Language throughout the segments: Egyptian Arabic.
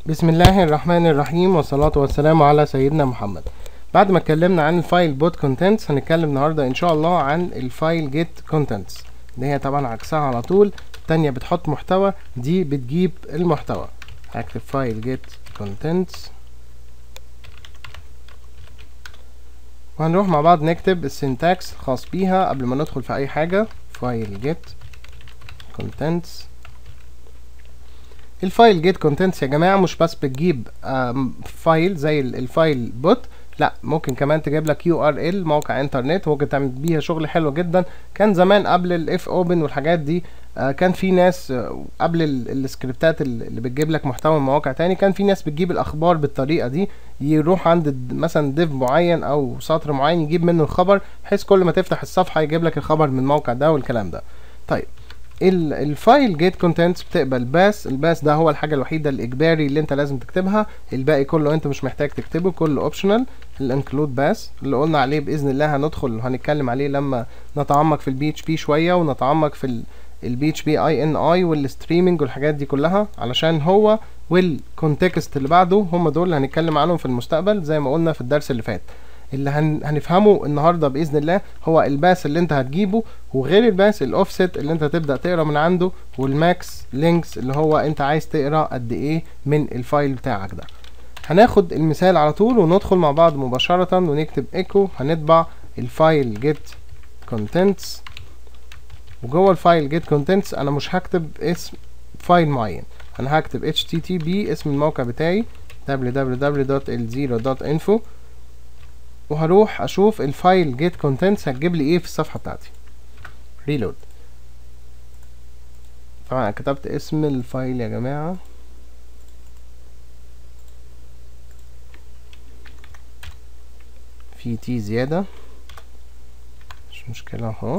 بسم الله الرحمن الرحيم والصلاة والسلام على سيدنا محمد بعد ما اتكلمنا عن الفايل بوت كونتنتس هنتكلم النهاردة ان شاء الله عن الفايل جيت كونتنتس اللي هي طبعا عكسها على طول التانية بتحط محتوى دي بتجيب المحتوى هكتب فايل جيت كونتنتس وهنروح مع بعض نكتب السنتاكس الخاص بيها قبل ما ندخل في اي حاجة فايل جيت كونتنتس الفايل جيت كونتنتس يا جماعه مش بس بتجيب فايل زي الفايل بوت لا ممكن كمان تجيب لك يو ار ال موقع انترنت ممكن تعمل بيها شغل حلو جدا كان زمان قبل الاف اوبن والحاجات دي كان في ناس قبل السكريبتات اللي بتجيب لك محتوى من مواقع تاني كان في ناس بتجيب الاخبار بالطريقه دي يروح عند مثلا ديف معين او سطر معين يجيب منه الخبر بحيث كل ما تفتح الصفحه يجيب لك الخبر من الموقع ده والكلام ده طيب الفايل جيت كونتنتس بتقبل باس الباس ده هو الحاجه الوحيده الاجباري اللي انت لازم تكتبها الباقي كله انت مش محتاج تكتبه كله اوبشنال الانكلود باس اللي قلنا عليه باذن الله هندخل وهنتكلم عليه لما نتعمق في البي اتش بي شويه ونتعمق في البي اتش بي اي ان اي والستريمنج والحاجات دي كلها علشان هو والكونتكست اللي بعده هم دول اللي هنتكلم عنهم في المستقبل زي ما قلنا في الدرس اللي فات اللي هن... هنفهمه النهارده باذن الله هو الباس اللي انت هتجيبه وغير الباس الاوفست اللي انت تبدا تقرا من عنده والماكس لينكس اللي هو انت عايز تقرا قد ايه من الفايل بتاعك ده هناخد المثال على طول وندخل مع بعض مباشره ونكتب ايكو هنطبع الفايل جيت كونتنتس وجوه الفايل جيت كونتنتس انا مش هكتب اسم فايل معين انا هكتب http اسم الموقع بتاعي www.l0.info وهروح اشوف الفايل جيت كونتنتس هتجيب لي ايه في الصفحه بتاعتي ريلود طبعا كتبت اسم الفايل يا جماعه في تي زياده مش مشكله اهو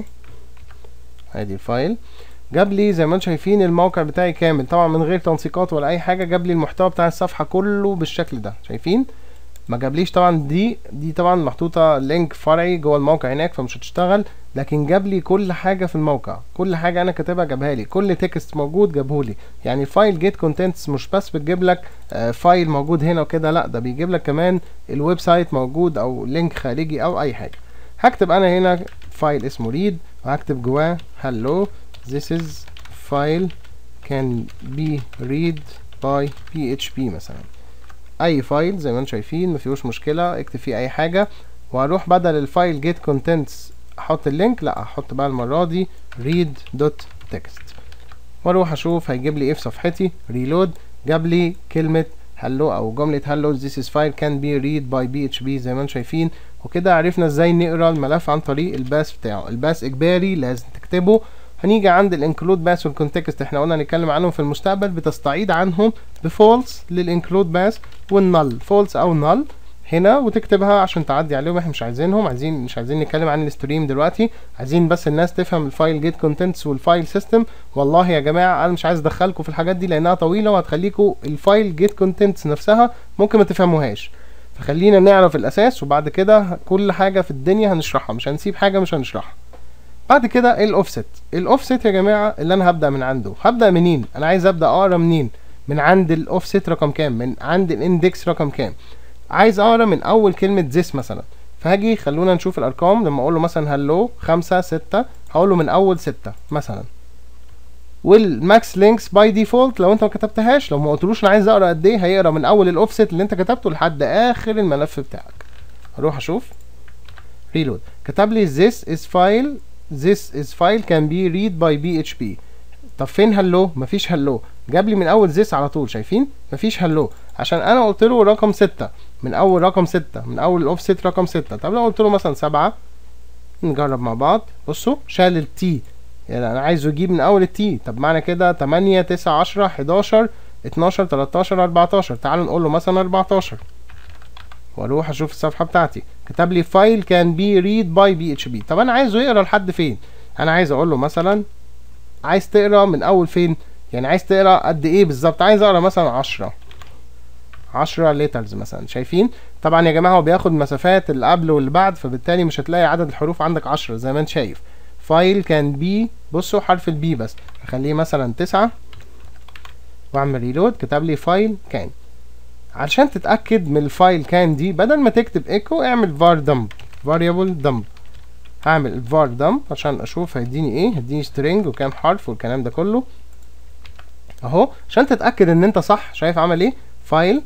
ادي الفايل جاب لي زي ما انتم شايفين الموقع بتاعي كامل طبعا من غير تنسيقات ولا اي حاجه جاب لي المحتوى بتاع الصفحه كله بالشكل ده شايفين ما جابليش طبعا دي دي طبعا محطوطه لينك فرعي جوه الموقع هناك فمش هتشتغل لكن جاب لي كل حاجه في الموقع كل حاجه انا كاتبها جابها لي كل تكست موجود جابه لي يعني فايل جيت كونتنتس مش بس بتجيب لك فايل موجود هنا وكده لا ده بيجيب لك كمان الويب سايت موجود او لينك خارجي او اي حاجه هكتب انا هنا فايل اسمه ريد وهكتب جواه hello this is file can be read by php مثلا اي فايل زي ما انتم شايفين مفيهوش مشكله اكتب فيه اي حاجه وهروح بدل الفايل جيت كونتنتس احط اللينك لا احط بقى المره دي read دوت تكست واروح اشوف هيجيب لي ايه في صفحتي ريلود جاب لي كلمه هلو او جمله هلو this is file can be read by php زي ما انتم شايفين وكده عرفنا ازاي نقرا الملف عن طريق الباس بتاعه الباس اجباري لازم تكتبه هنيجي عند الانكلود باس والكونتكست احنا قلنا هنتكلم عنهم في المستقبل بتستعيد عنهم بفولس للانكلود باس والنل فولس او نل هنا وتكتبها عشان تعدي عليهم احنا مش عايزينهم عايزين مش عايزين نتكلم عن الستريم دلوقتي عايزين بس الناس تفهم الفايل جيت كونتنتس والفايل سيستم والله يا جماعه انا مش عايز ادخلكم في الحاجات دي لانها طويله وهتخليكم الفايل جيت كونتنتس نفسها ممكن ما تفهموهاش فخلينا نعرف الاساس وبعد كده كل حاجه في الدنيا هنشرحها مش هنسيب حاجه مش هنشرحها بعد كده الاوفست الاوفست يا جماعه اللي انا هبدا من عنده هبدا منين انا عايز ابدا اقرا منين من عند الاوفست رقم كام من عند الاندكس رقم كام عايز اقرا من اول كلمه this مثلا فهاجي خلونا نشوف الارقام لما اقول له مثلا هلو خمسة ستة هقول له من اول ستة مثلا والماكس لينكس باي ديفولت لو انت ما كتبتهاش لو ما قلتلوش انا عايز اقرا قد ايه هيقرا من اول الاوفست اللي انت كتبته لحد اخر الملف بتاعك اروح اشوف ريلود كتب لي this is file this is file can be read by php طب فين هلو مفيش هلو جاب لي من اول this على طول شايفين مفيش هلو عشان انا قلت له رقم ستة من اول رقم ستة من اول الاوفست رقم ستة طب لو قلت له مثلا سبعة نجرب مع بعض بصوا شال التي يعني انا عايزه يجيب من اول التي طب معنى كده تمانية تسعة عشرة حداشر اتناشر تلاتاشر اربعتاشر تعالوا نقول له مثلا اربعتاشر واروح اشوف الصفحه بتاعتي كتب لي فايل كان بي ريد باي بي اتش بي طب انا عايزه يقرا لحد فين انا عايز اقول له مثلا عايز تقرا من اول فين يعني عايز تقرا قد ايه بالظبط عايز اقرا مثلا عشرة عشرة ليترز مثلا شايفين طبعا يا جماعه هو بياخد مسافات اللي قبل واللي بعد فبالتالي مش هتلاقي عدد الحروف عندك عشرة زي ما انت شايف فايل كان بي بصوا حرف البي بس اخليه مثلا تسعة واعمل ريلود كتب لي فايل كان عشان تتاكد من الفايل كان دي بدل ما تكتب ايكو اعمل var dump variable dump هعمل var dump عشان اشوف هيديني ايه هيديني string وكام حرف والكلام ده كله اهو عشان تتاكد ان انت صح شايف عمل ايه فايل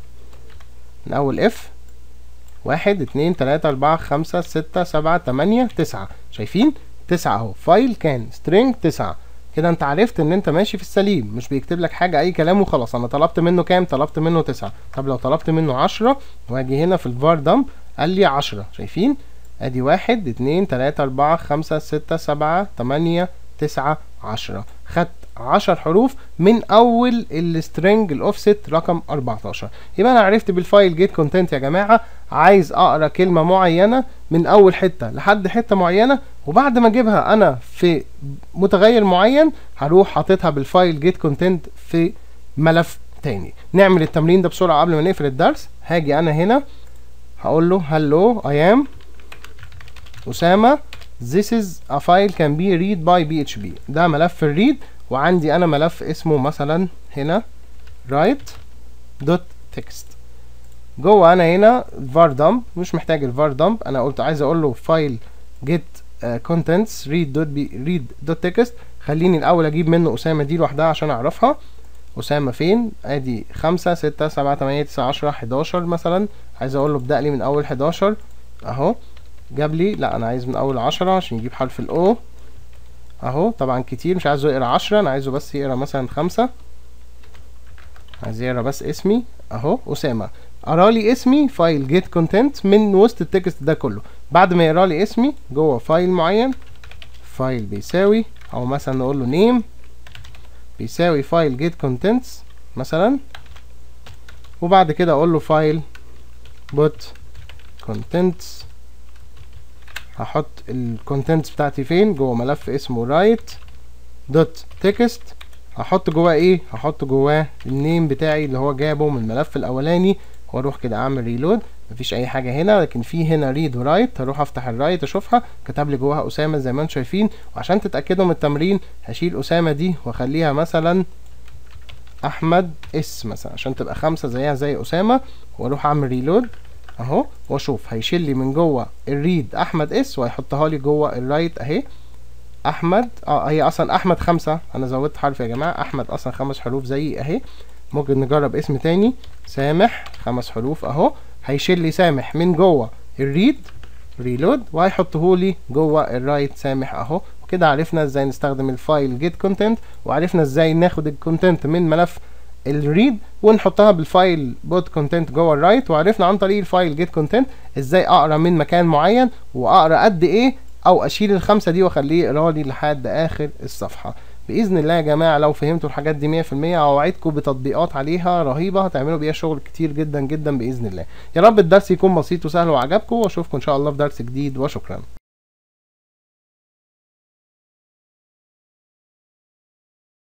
من اول اف واحد اتنين تلاتة اربعة خمسة ستة سبعة تمانية تسعة شايفين تسعة اهو فايل كان string تسعة كده انت عرفت ان انت ماشي في السليم مش بيكتب لك حاجة اي كلام وخلاص انا طلبت منه كام طلبت منه تسعة طب لو طلبت منه عشرة واجي هنا في الفار دمب قال لي عشرة شايفين ادي واحد اتنين تلاتة اربعة خمسة ستة سبعة تمانية تسعة عشرة خدت عشر حروف من اول السترنج الاوفست رقم 14 يبقى انا عرفت بالفايل جيت كونتنت يا جماعه عايز اقرا كلمه معينه من اول حته لحد حته معينه وبعد ما اجيبها انا في متغير معين هروح حاططها بالفايل جيت كونتنت في ملف تاني نعمل التمرين ده بسرعه قبل ما نقفل الدرس هاجي انا هنا هقول له hello I am أسامة this is a file can be read by PHP ده ملف الريد وعندي انا ملف اسمه مثلا هنا write dot text جوه انا هنا var dump مش محتاج الvar dump انا قلت عايز اقول له file get uh, contents read dot be read dot text خليني الاول اجيب منه اسامه دي لوحدها عشان اعرفها اسامه فين ادي خمسة ستة سبعة تمانية تسعة عشرة حداشر مثلا عايز اقول له ابدأ لي من اول حداشر اهو جاب لي لا انا عايز من اول عشرة عشان يجيب حرف الاو اهو طبعا كتير مش عايزه يقرا عشرة انا عايزه بس يقرا مثلا خمسة عايز يقرا بس اسمي اهو اسامة قرا لي اسمي فايل جيت كونتنت من وسط التكست ده كله بعد ما يقرا لي اسمي جوه فايل معين فايل بيساوي او مثلا نقول له نيم بيساوي فايل جيت كونتنتس مثلا وبعد كده اقول له فايل بوت كونتنتس هحط الكونتنتس بتاعتي فين جوه ملف اسمه رايت دوت تكست هحط جواه ايه هحط جواه النيم بتاعي اللي هو جابه من الملف الاولاني واروح كده اعمل ريلود مفيش اي حاجه هنا لكن في هنا ريد ورايت هروح افتح الرايت اشوفها كتب لي جواها اسامه زي ما انتم شايفين وعشان تتاكدوا من التمرين هشيل اسامه دي واخليها مثلا احمد اس مثلا عشان تبقى خمسة زيها زي اسامه واروح اعمل ريلود اهو واشوف هيشيل لي من جوه الريد احمد اس وهيحطها لي جوه الرايت اهي احمد اه هي اصلا احمد خمسة انا زودت حرف يا جماعه احمد اصلا خمس حروف زي اهي ممكن نجرب اسم تاني سامح خمس حروف اهو هيشيل لي سامح من جوه الريد ريلود وهيحطه لي جوه الرايت سامح اهو وكده عرفنا ازاي نستخدم الفايل جيت كونتنت وعرفنا ازاي ناخد الكونتنت من ملف الريد ونحطها بالفايل بوت كونتنت جوه الرايت وعرفنا عن طريق الفايل جيت كونتنت ازاي اقرا من مكان معين واقرا قد ايه او اشيل الخمسه دي واخليه يقرا لي لحد اخر الصفحه باذن الله يا جماعه لو فهمتوا الحاجات دي 100% اوعدكم بتطبيقات عليها رهيبه هتعملوا بيها شغل كتير جدا جدا باذن الله يا رب الدرس يكون بسيط وسهل وعجبكم واشوفكم ان شاء الله في درس جديد وشكرا